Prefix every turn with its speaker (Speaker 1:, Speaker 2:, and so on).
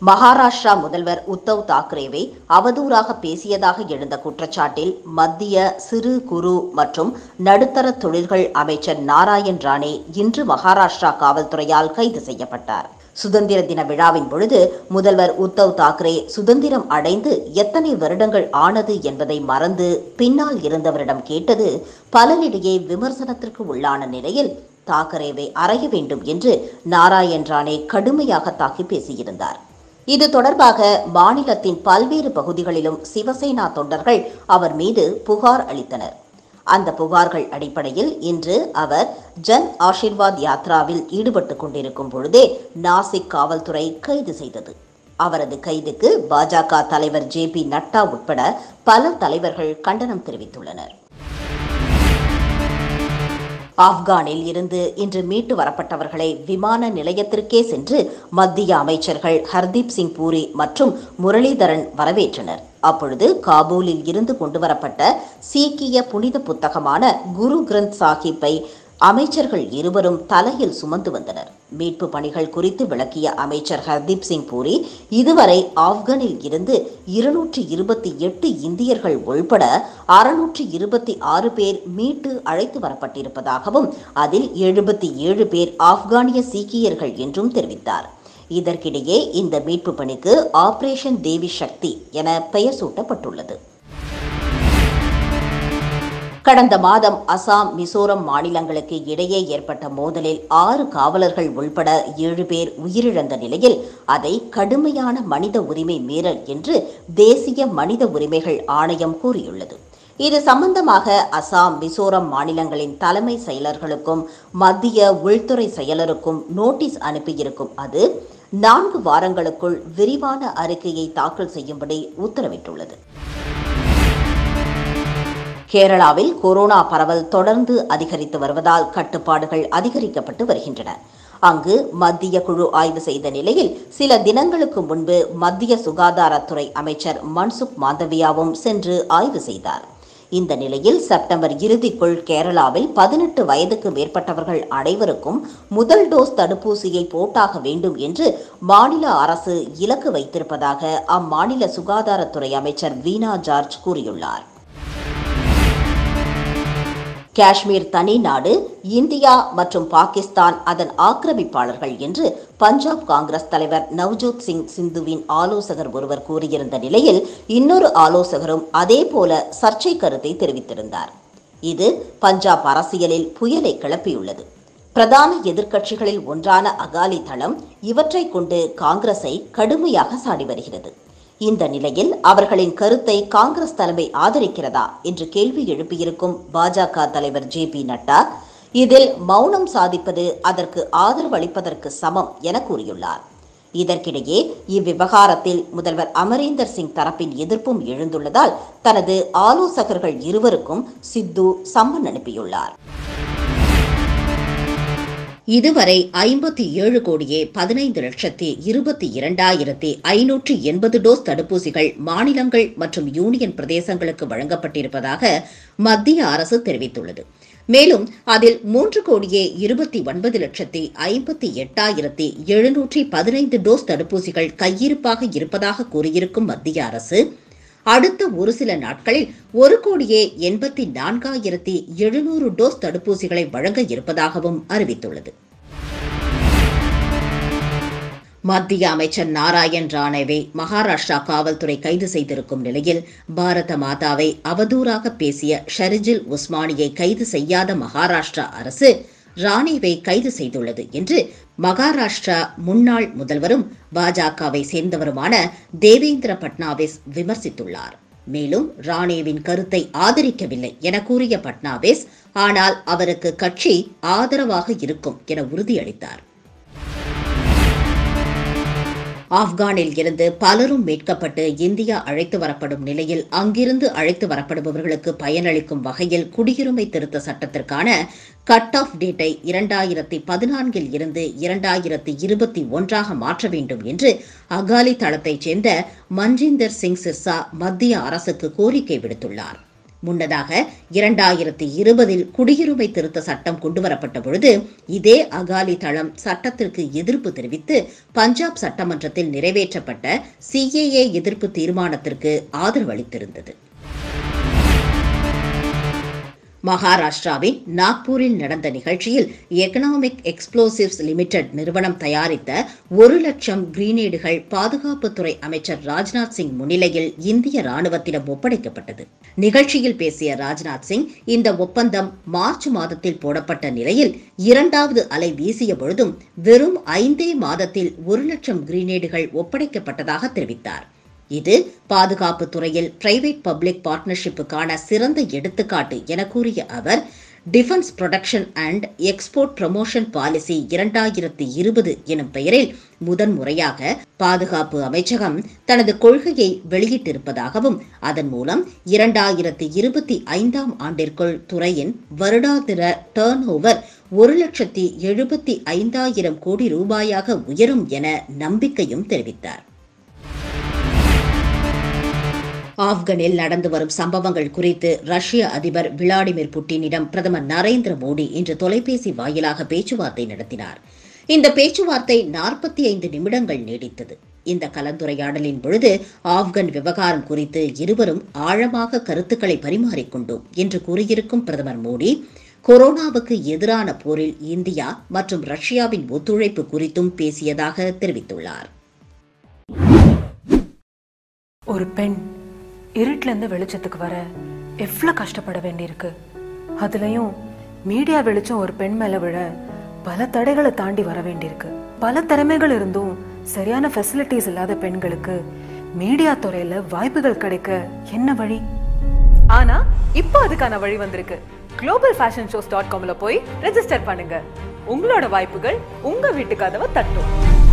Speaker 1: மகாராஷ்டிரா முதல்வர் உத்தவ் தாக்கரேவை அவதூறாக பேசியதாக எழுந்த குற்றச்சாட்டில் மத்திய சிறு குறு மற்றும் நடுத்தர தொழில்கள் அமைச்சர் நாராயண் ராணே இன்று மகாராஷ்டிரா காவல்துறையால் கைது செய்யப்பட்டார் சுதந்திர தின விழாவின் பொழுது முதல்வர் உத்தவ் தாக்கரே சுதந்திரம் அடைந்து எத்தனை வருடங்கள் ஆனது என்பதை மறந்து பின்னால் இருந்தவரிடம் கேட்டது பலரிடையே விமர்சனத்திற்கு உள்ளான நிலையில் தாக்கரேவை அறைய வேண்டும் என்று நாராயண் ராணே கடுமையாக தாக்கி பேசியிருந்தார் இது தொடர்பாக மாநிலத்தின் பல்வேறு பகுதிகளிலும் சிவசேனா தொண்டர்கள் அவர் மீது புகார் அளித்தனர் அந்த புகார்கள் அடிப்படையில் இன்று அவர் ஜன் ஆஷிர்வாத் யாத்ராவில் ஈடுபட்டுக் கொண்டிருக்கும் பொழுதே நாசிக் காவல்துறை கைது செய்தது அவரது கைதுக்கு பாஜக தலைவர் ஜே பி நட்டா உட்பட பல தலைவர்கள் கண்டனம் தெரிவித்துள்ளனர் ஆப்கானில் இருந்து இன்று மீட்டு வரப்பட்டவர்களை விமான நிலையத்திற்கே சென்று மத்திய அமைச்சர்கள் ஹர்தீப் சிங் பூரி மற்றும் முரளிதரன் வரவேற்றனர் அப்பொழுது காபூலில் இருந்து கொண்டுவரப்பட்ட சீக்கிய புனித புத்தகமான குரு கிரந்த் சாஹிப்பை அமைச்சர்கள் இருவரும் தலையில் சுமந்து வந்தனர் மீட்பு பணிகள் குறித்து விளக்கிய அமைச்சர் ஹர்தீப் சிங் பூரி இதுவரை ஆப்கானில் இருந்து இருநூற்றி இருபத்தி எட்டு இந்தியர்கள் உள்பட அறுநூற்றி இருபத்தி ஆறு பேர் மீட்டு அழைத்து வரப்பட்டிருப்பதாகவும் அதில் எழுபத்தி ஏழு பேர் ஆப்கானிய சீக்கியர்கள் என்றும் தெரிவித்தார் இதற்கிடையே இந்த மீட்பு பணிக்கு ஆபரேஷன் தேவி சக்தி என பெயர் சூட்டப்பட்டுள்ளது கடந்த மாதம் அசாம் மிசோரம் மாநிலங்களுக்கு இடையே ஏற்பட்ட மோதலில் ஆறு காவலர்கள் உள்பட ஏழு பேர் உயிரிழந்த நிலையில் அதை கடுமையான மனித உரிமை மீறல் என்று தேசிய மனித உரிமைகள் ஆணையம் கூறியுள்ளது இது சம்பந்தமாக அசாம் மிசோரம் மாநிலங்களின் தலைமை செயலர்களுக்கும் மத்திய உள்துறை செயலருக்கும் நோட்டீஸ் அனுப்பியிருக்கும் அது நான்கு வாரங்களுக்குள் விரிவான அறிக்கையை தாக்கல் செய்யும்படி உத்தரவிட்டுள்ளது கேரளாவில் கொரோனா பரவல் தொடர்ந்து அதிகரித்து வருவதால் கட்டுப்பாடுகள் அதிகரிக்கப்பட்டு வருகின்றன அங்கு மத்திய குழு ஆய்வு செய்த நிலையில் சில தினங்களுக்கு முன்பு மத்திய சுகாதாரத்துறை அமைச்சர் மன்சுக் மாந்தவியாவும் சென்று ஆய்வு செய்தார் இந்த நிலையில் செப்டம்பர் இறுதிக்குள் கேரளாவில் பதினெட்டு வயதுக்கு மேற்பட்டவர்கள் அனைவருக்கும் முதல் டோஸ் தடுப்பூசியை போட்டாக வேண்டும் என்று மாநில அரசு இலக்கு வைத்திருப்பதாக அம்மாநில சுகாதாரத்துறை அமைச்சர் வீணா ஜார்ஜ் கூறியுள்ளார் காஷ்மீர் தனி நாடு இந்தியா மற்றும் பாகிஸ்தான் அதன் ஆக்கிரமிப்பாளர்கள் என்று பஞ்சாப் காங்கிரஸ் தலைவர் நவ்ஜோத் சிங் சிந்துவின் ஆலோசகர் ஒருவர் கூறியிருந்த நிலையில் இன்னொரு ஆலோசகரும் அதேபோல சர்ச்சை கருத்தை தெரிவித்திருந்தார் இது பஞ்சாப் அரசியலில் புயலை கிளப்பியுள்ளது பிரதான எதிர்க்கட்சிகளில் ஒன்றான அகாலி தளம் இவற்றை கொண்டு காங்கிரஸை கடுமையாக சாடி வருகிறது இந்த நிலையில் அவர்களின் கருத்தை காங்கிரஸ் தலைமை ஆதரிக்கிறதா என்று கேள்வி எழுப்பியிருக்கும் பாஜக தலைவர் ஜே பி நட்டா இதில் மௌனம் சாதிப்பது அதற்கு ஆதரவு அளிப்பதற்கு சமம் என கூறியுள்ளார் இதற்கிடையே இவ்விவகாரத்தில் முதல்வர் அமரீந்தர் சிங் தரப்பின் எதிர்ப்பும் எழுந்துள்ளதால் தனது ஆலோசகர்கள் இருவருக்கும் சித்து சம்மன் அனுப்பியுள்ளார் இதுவரை ஐம்பத்தி ஏழு கோடியே பதினைந்து லட்சத்தி இருபத்தி இரண்டாயிரத்தி ஐநூற்றி எண்பது டோஸ் தடுப்பூசிகள் மாநிலங்கள் மற்றும் யூனியன் பிரதேசங்களுக்கு வழங்கப்பட்டிருப்பதாக மத்திய அரசு தெரிவித்துள்ளது மேலும் அதில் மூன்று கோடியே இருபத்தி ஒன்பது லட்சத்தி ஐம்பத்தி எட்டாயிரத்தி எழுநூற்றி பதினைந்து டோஸ் தடுப்பூசிகள் கையிருப்பாக இருப்பதாக கூறியிருக்கும் மத்திய அரசு அடுத்த ஒரு சில நாட்களில் ஒரு கோடியே எண்பத்தி நான்காயிரத்தி எழுநூறு டோஸ் தடுப்பூசிகளை வழங்க இருப்பதாகவும் அறிவித்துள்ளது மத்திய அமைச்சர் நாராயண் ராணேவை மகாராஷ்டிரா காவல்துறை கைது செய்திருக்கும் நிலையில் பாரத மாதாவை அவதூறாக பேசிய ஷரிஜில் உஸ்மானியை கைது செய்யாத மகாராஷ்டிரா அரசு ராணேவை கைது செய்துள்ளது என்று மகாராஷ்டிரா முன்னாள் முதல்வரும் பாஜகவை சேர்ந்தவருமான தேவேந்திர பட்னாவிஸ் விமர்சித்துள்ளார் மேலும் ராணேவின் கருத்தை ஆதரிக்கவில்லை என கூறிய பட்னாவிஸ் ஆனால் அவருக்கு கட்சி ஆதரவாக இருக்கும் என உறுதியளித்தார் ஆப்கானில் இருந்து பலரும் மீட்கப்பட்டு இந்தியா அழைத்து வரப்படும் நிலையில் அங்கிருந்து அழைத்து வரப்படுபவர்களுக்கு பயனளிக்கும் வகையில் குடியுரிமை திருத்த சட்டத்திற்கான கட் ஆஃப் டேட்டை இரண்டாயிரத்தி பதினான்கில் இருந்து இரண்டாயிரத்தி இருபத்தி ஒன்றாக மாற்ற வேண்டும் என்று அகாலி தளத்தைச் சேர்ந்த மன்ஜிந்தர் சிங் சிர்சா மத்திய அரசுக்கு கோரிக்கை விடுத்துள்ளார் முன்னதாக இரண்டாயிரத்தி இருபதில் குடியுரிமை திருத்த சட்டம் கொண்டுவரப்பட்ட பொழுது இதே அகாலி தளம் சட்டத்திற்கு எதிர்ப்பு தெரிவித்து பஞ்சாப் சட்டமன்றத்தில் நிறைவேற்றப்பட்ட சிஏஏ எதிர்ப்பு தீர்மானத்திற்கு ஆதரவு அளித்திருந்தது மகாராஷ்டிராவின் நாக்பூரில் நடந்த நிகழ்ச்சியில் எக்கனாமிக் எக்ஸ்ப்ளோசிவ்ஸ் லிமிடெட் நிறுவனம் தயாரித்த ஒரு லட்சம் கிரீனேடுகள் பாதுகாப்புத்துறை அமைச்சர் ராஜ்நாத் சிங் முன்னிலையில் இந்திய ராணுவத்திடம் ஒப்படைக்கப்பட்டது நிகழ்ச்சியில் பேசிய ராஜ்நாத் சிங் இந்த ஒப்பந்தம் மார்ச் மாதத்தில் போடப்பட்ட நிலையில் இரண்டாவது அலை வீசிய பொழுதும் வெறும் ஐந்தே மாதத்தில் ஒரு லட்சம் கிரீனேடுகள் ஒப்படைக்கப்பட்டதாக தெரிவித்தார் இது பாதுகாப்பு துறையில் பிரைவேட் பப்ளிக் பார்ட்னர்ஷிப்புக்கான சிறந்த எடுத்துக்காட்டு என கூறிய அவர் defence production and export promotion policy இரண்டாயிரத்தி இருபது எனும் பெயரில் முதன்முறையாக பாதுகாப்பு அமைச்சகம் தனது கொள்கையை வெளியிட்டிருப்பதாகவும் அதன் மூலம் இரண்டாயிரத்தி இருபத்தி ஐந்தாம் ஆண்டிற்குள் துறையின் வருடாந்திர டேர்ன் ஓவர் ஒரு லட்சத்தி எழுபத்தி ஐந்தாயிரம் கோடி ரூபாயாக உயரும் என நம்பிக்கையும் தெரிவித்தார் ஆப்கனில் நடந்து வரும் சம்பவங்கள் குறித்து ரஷ்ய அதிபர் விளாடிமிர் புட்டினிடம் பிரதமர் நரேந்திர மோடி இன்று தொலைபேசி வாயிலாக பேச்சுவார்த்தை நடத்தினார் இந்த பேச்சுவார்த்தை நாற்பத்தி ஐந்து நிமிடங்கள் நீடித்தது இந்த கலந்துரையாடலின் பொழுது ஆப்கன் விவகாரம் குறித்து இருவரும் ஆழமாக கருத்துக்களை பரிமாறிக்கொண்டோம் என்று கூறியிருக்கும் பிரதமர் மோடி கொரோனாவுக்கு எதிரான போரில் இந்தியா மற்றும் ரஷ்யாவின் ஒத்துழைப்பு குறித்தும் பேசியதாக தெரிவித்துள்ளார்
Speaker 2: ஒரு பெண் இருட்டுல இருந்து வெளிச்சத்துக்கு வர எவ்வளோ கஷ்டப்பட வேண்டியிருக்கு அதுலயும் மீடியா வெளிச்சம் ஒரு பெண் மேல விழ பல தடைகளை தாண்டி வர வேண்டியிருக்கு பல திறமைகள் இருந்தும் சரியான ஃபெசிலிட்டிஸ் இல்லாத பெண்களுக்கு மீடியா துறையில வாய்ப்புகள் கிடைக்க என்ன வழி ஆனா இப்போ அதுக்கான வழி வந்திருக்கு குளோபல் ஃபேஷன் ஷோஸ் டாட் காம்ல போய் ரெஜிஸ்டர் பண்ணுங்க உங்களோட வாய்ப்புகள் உங்க வீட்டு கதவை தட்டும்